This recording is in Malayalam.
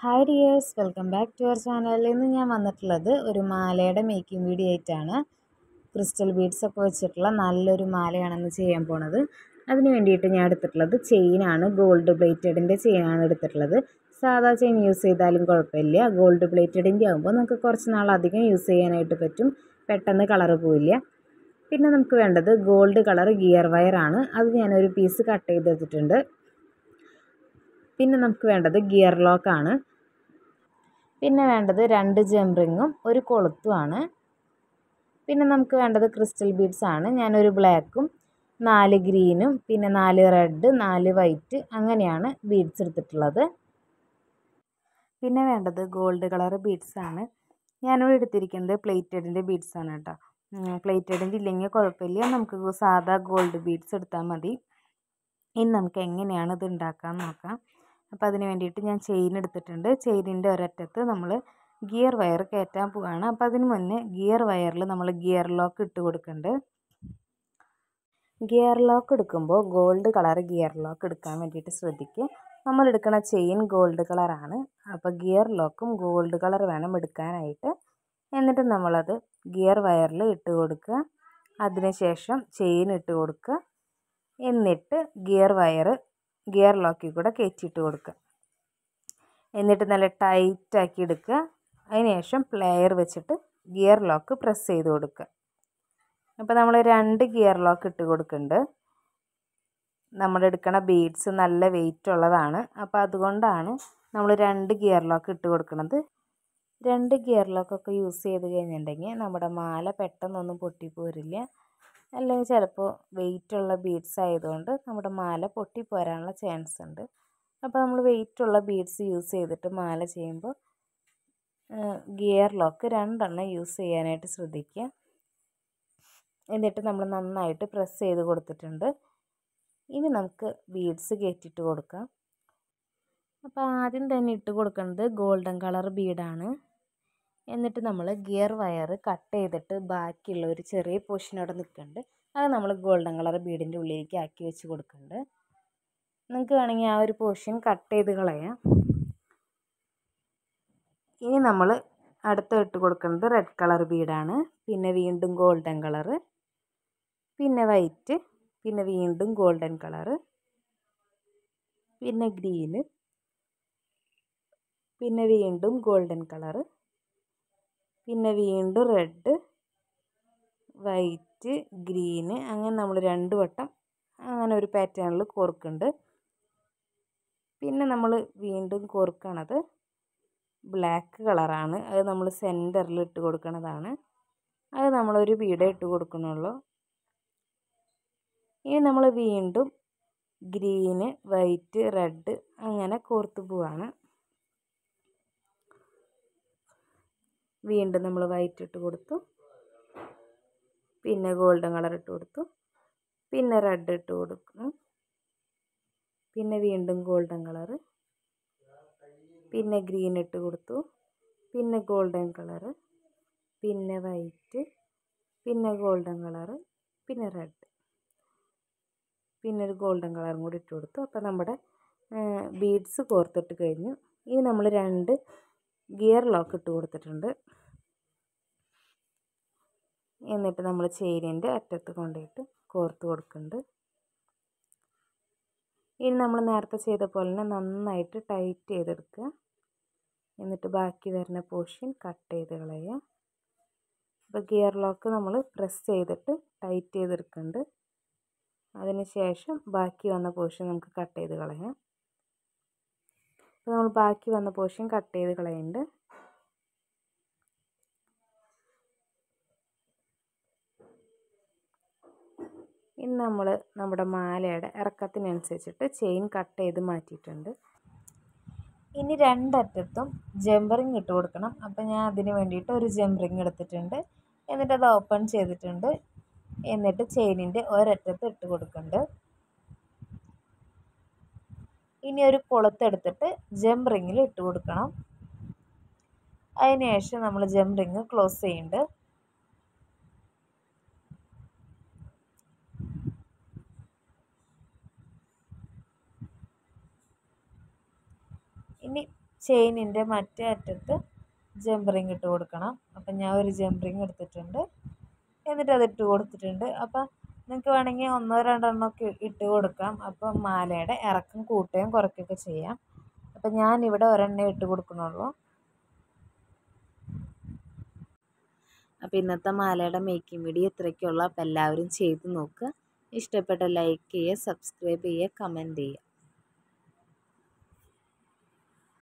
hi dears welcome back to our channel ഇന്ന് ഞാൻ വന്നിട്ടുള്ളത് ഒരു മാലയുടെ മേക്കിംഗ് വീഡിയോ ആയിട്ടാണ് ക്രിസ്റ്റൽ ബീഡ്സ് ഒക്കെ വെച്ചിട്ടുള്ള നല്ലൊരു മാലയാണെന്ന് ചെയ്യാൻ പോണത് അതിന് വേണ്ടിയിട്ട് ഞാൻ എടുത്തിട്ടുള്ളത് ചെയിനാണ് ഗോൾഡ് പ്ലേറ്റഡിൻ്റെ ചെയിനാണ് എടുത്തിട്ടുള്ളത് സാധാ ചെയിൻ യൂസ് ചെയ്താലും കുഴപ്പമില്ല ഗോൾഡ് പ്ലേറ്റഡിൻ്റെ ആകുമ്പോൾ നമുക്ക് കുറച്ച് നാളധികം യൂസ് ചെയ്യാനായിട്ട് പറ്റും പെട്ടെന്ന് കളറ് പോവില്ല പിന്നെ നമുക്ക് വേണ്ടത് ഗോൾഡ് കളർ ഗിയർ വയറാണ് അത് ഞാനൊരു പീസ് കട്ട് ചെയ്തെടുത്തിട്ടുണ്ട് പിന്നെ നമുക്ക് വേണ്ടത് ഗിയർ ലോക്കാണ് പിന്നെ വേണ്ടത് രണ്ട് ജംറിങ്ങും ഒരു കൊളുത്തുമാണ് പിന്നെ നമുക്ക് വേണ്ടത് ക്രിസ്റ്റൽ ബീഡ്സ് ആണ് ഞാനൊരു ബ്ലാക്കും നാല് ഗ്രീനും പിന്നെ നാല് റെഡ് നാല് വൈറ്റ് അങ്ങനെയാണ് ബീഡ്സ് എടുത്തിട്ടുള്ളത് പിന്നെ വേണ്ടത് ഗോൾഡ് കളർ ബീഡ്സ് ആണ് ഞാനിവിടെ എടുത്തിരിക്കുന്നത് പ്ലേറ്റഡിൻ്റെ ബീഡ്സ് ആണ് കേട്ടോ പ്ലേറ്റഡിൻ്റെ ഇല്ലെങ്കിൽ കുഴപ്പമില്ല നമുക്ക് സാധാ ഗോൾഡ് ബീഡ്സ് എടുത്താൽ മതി ഇനി നമുക്ക് എങ്ങനെയാണ് ഇത് ഉണ്ടാക്കാൻ നോക്കാം അപ്പോൾ അതിന് വേണ്ടിയിട്ട് ഞാൻ ചെയിൻ എടുത്തിട്ടുണ്ട് ചെയിനിൻ്റെ ഒരറ്റത്ത് നമ്മൾ ഗിയർ വയർ കയറ്റാൻ പോവുകയാണ് അപ്പോൾ അതിന് മുന്നേ ഗിയർ വയറിൽ നമ്മൾ ഗിയർ ലോക്ക് ഇട്ട് കൊടുക്കുന്നുണ്ട് ഗിയർ ലോക്ക് എടുക്കുമ്പോൾ ഗോൾഡ് കളർ ഗിയർ ലോക്ക് എടുക്കാൻ വേണ്ടിയിട്ട് ശ്രദ്ധിക്കുക നമ്മൾ എടുക്കുന്ന ചെയിൻ ഗോൾഡ് കളറാണ് അപ്പോൾ ഗിയർ ലോക്കും ഗോൾഡ് കളർ വേണം എടുക്കാനായിട്ട് എന്നിട്ട് നമ്മളത് ഗിയർ വയറിൽ ഇട്ട് കൊടുക്കുക അതിനുശേഷം ചെയിൻ ഇട്ട് കൊടുക്കുക എന്നിട്ട് ഗിയർ വയർ ഗിയർ ലോക്കിൽ കൂടെ കയറ്റിയിട്ട് കൊടുക്കുക എന്നിട്ട് നല്ല ടൈറ്റാക്കി എടുക്കുക അതിനുശേഷം പ്ലെയർ വെച്ചിട്ട് ഗിയർ ലോക്ക് പ്രസ് ചെയ്ത് കൊടുക്കുക അപ്പോൾ നമ്മൾ രണ്ട് ഗിയർ ലോക്ക് ഇട്ട് കൊടുക്കുന്നുണ്ട് നമ്മൾ എടുക്കണ ബീഡ്സ് നല്ല വെയിറ്റ് ഉള്ളതാണ് അപ്പോൾ അതുകൊണ്ടാണ് നമ്മൾ രണ്ട് ഗിയർ ലോക്ക് ഇട്ട് കൊടുക്കുന്നത് രണ്ട് ഗിയർ ലോക്കൊക്കെ യൂസ് ചെയ്ത് കഴിഞ്ഞിട്ടുണ്ടെങ്കിൽ നമ്മുടെ മാല പെട്ടെന്നൊന്നും പൊട്ടിപ്പോരില്ല അല്ലെങ്കിൽ ചിലപ്പോൾ വെയിറ്റുള്ള ബീഡ്സ് ആയതുകൊണ്ട് നമ്മുടെ മാല പൊട്ടിപ്പോരാനുള്ള ചാൻസ് ഉണ്ട് അപ്പോൾ നമ്മൾ വെയിറ്റുള്ള ബീഡ്സ് യൂസ് ചെയ്തിട്ട് മാല ചെയ്യുമ്പോൾ ഗിയർ ലോക്ക് രണ്ടെണ്ണം യൂസ് ചെയ്യാനായിട്ട് ശ്രദ്ധിക്കുക എന്നിട്ട് നമ്മൾ നന്നായിട്ട് പ്രസ് ചെയ്ത് കൊടുത്തിട്ടുണ്ട് ഇനി നമുക്ക് ബീഡ്സ് കയറ്റിയിട്ട് കൊടുക്കാം അപ്പോൾ ആദ്യം തന്നെ ഇട്ട് കൊടുക്കുന്നത് ഗോൾഡൻ കളർ ബീഡാണ് എന്നിട്ട് നമ്മൾ ഗിയർ വയർ കട്ട് ചെയ്തിട്ട് ബാക്കിയുള്ള ഒരു ചെറിയ പോർഷൻ അവിടെ നിൽക്കുന്നുണ്ട് അത് നമ്മൾ ഗോൾഡൻ കളർ ബീഡിൻ്റെ ഉള്ളിലേക്ക് ആക്കി വെച്ച് കൊടുക്കുന്നുണ്ട് നിങ്ങൾക്ക് വേണമെങ്കിൽ ആ ഒരു പോർഷൻ കട്ട് ചെയ്ത് കളയാം ഇനി നമ്മൾ അടുത്ത ഇട്ട് കൊടുക്കുന്നത് റെഡ് കളർ ബീഡാണ് പിന്നെ വീണ്ടും ഗോൾഡൻ കളറ് പിന്നെ വൈറ്റ് പിന്നെ വീണ്ടും ഗോൾഡൻ കളറ് പിന്നെ ഗ്രീന് പിന്നെ വീണ്ടും ഗോൾഡൻ കളറ് പിന്നെ വീണ്ടും റെഡ് വൈറ്റ് ഗ്രീന് അങ്ങനെ നമ്മൾ രണ്ട് വട്ടം അങ്ങനെ ഒരു പാറ്റേണിൽ കോർക്കുന്നുണ്ട് പിന്നെ നമ്മൾ വീണ്ടും കോർക്കണത് ബ്ലാക്ക് കളറാണ് അത് നമ്മൾ സെൻറ്ററിൽ ഇട്ട് കൊടുക്കണതാണ് അത് നമ്മളൊരു ബീഡേ ഇട്ട് കൊടുക്കണുള്ളൂ ഇനി നമ്മൾ വീണ്ടും ഗ്രീന് വൈറ്റ് റെഡ് അങ്ങനെ കോർത്ത് പോവാണ് വീണ്ടും നമ്മൾ വൈറ്റ് ഇട്ട് കൊടുത്തു പിന്നെ ഗോൾഡൻ കളർ ഇട്ട് കൊടുത്തു പിന്നെ റെഡ് ഇട്ട് കൊടുക്കുന്നു പിന്നെ വീണ്ടും ഗോൾഡൻ കളറ് പിന്നെ ഗ്രീൻ ഇട്ട് കൊടുത്തു പിന്നെ ഗോൾഡൻ കളറ് പിന്നെ വൈറ്റ് പിന്നെ ഗോൾഡൻ കളറ് പിന്നെ റെഡ് പിന്നെ ഒരു ഗോൾഡൻ കളറും കൂടി ഇട്ട് കൊടുത്തു അപ്പോൾ നമ്മുടെ ബീഡ്സ് കോർത്തിട്ട് കഴിഞ്ഞു ഇനി നമ്മൾ രണ്ട് ഗിയർ ലോക്ക് ഇട്ട് കൊടുത്തിട്ടുണ്ട് എന്നിട്ട് നമ്മൾ ചെയിനിൻ്റെ അറ്റത്ത് കൊണ്ടുപോയിട്ട് കോർത്ത് കൊടുക്കുന്നുണ്ട് ഇനി നമ്മൾ നേരത്തെ ചെയ്ത പോലെ തന്നെ നന്നായിട്ട് ടൈറ്റ് ചെയ്തെടുക്കുക എന്നിട്ട് ബാക്കി വരുന്ന പോർഷൻ കട്ട് ചെയ്ത് കളയുക അപ്പോൾ ഗിയർ ലോക്ക് നമ്മൾ പ്രസ് ചെയ്തിട്ട് ടൈറ്റ് ചെയ്തെടുക്കുന്നുണ്ട് അതിന് ശേഷം ബാക്കി വന്ന പോർഷൻ നമുക്ക് കട്ട് ചെയ്ത് കളയാം അപ്പോൾ നമ്മൾ ബാക്കി വന്ന പോർഷൻ കട്ട് ചെയ്ത് കളയുന്നുണ്ട് ഇനി നമ്മൾ നമ്മുടെ മാലയുടെ ഇറക്കത്തിനനുസരിച്ചിട്ട് ചെയിൻ കട്ട് ചെയ്ത് മാറ്റിയിട്ടുണ്ട് ഇനി രണ്ടറ്റത്തും ജംപറിങ് ഇട്ട് കൊടുക്കണം അപ്പോൾ ഞാൻ അതിന് വേണ്ടിയിട്ട് ഒരു ജംപറിങ് എടുത്തിട്ടുണ്ട് എന്നിട്ട് അത് ഓപ്പൺ ചെയ്തിട്ടുണ്ട് എന്നിട്ട് ചെയിനിൻ്റെ ഒരറ്റത്ത് ഇട്ട് കൊടുക്കുന്നുണ്ട് ഇനി ഒരു കൊളുത്തെടുത്തിട്ട് ജംപ് റിങ്ങിൽ ഇട്ട് കൊടുക്കണം അതിന് ശേഷം നമ്മൾ ജംപ് റിങ് ക്ലോസ് ചെയ്യുന്നുണ്ട് ഇനി ചെയിനിൻ്റെ മറ്റേ അറ്റത്ത് ജംപറിങ് ഇട്ട് കൊടുക്കണം അപ്പം ഞാൻ ഒരു ജംപറിങ് എടുത്തിട്ടുണ്ട് എന്നിട്ട് അത് ഇട്ട് കൊടുത്തിട്ടുണ്ട് അപ്പം നിങ്ങൾക്ക് വേണമെങ്കിൽ ഒന്നോ രണ്ടെണ്ണോ ഒക്കെ ഇട്ട് കൊടുക്കാം അപ്പം മാലയുടെ ഇറക്കം കൂട്ടുകയും കുറയ്ക്കുകയൊക്കെ ചെയ്യാം അപ്പം ഞാനിവിടെ ഒരെണ്ണേ ഇട്ട് കൊടുക്കണുള്ളൂ അപ്പോൾ ഇന്നത്തെ മാലയുടെ മേക്കിംഗ് വീഡിയോ ഇത്രയ്ക്കുള്ളൂ അപ്പോൾ എല്ലാവരും ചെയ്ത് നോക്കുക ഇഷ്ടപ്പെട്ട ലൈക്ക് ചെയ്യുക സബ്സ്ക്രൈബ് ചെയ്യുക കമൻറ്റ് ചെയ്യുക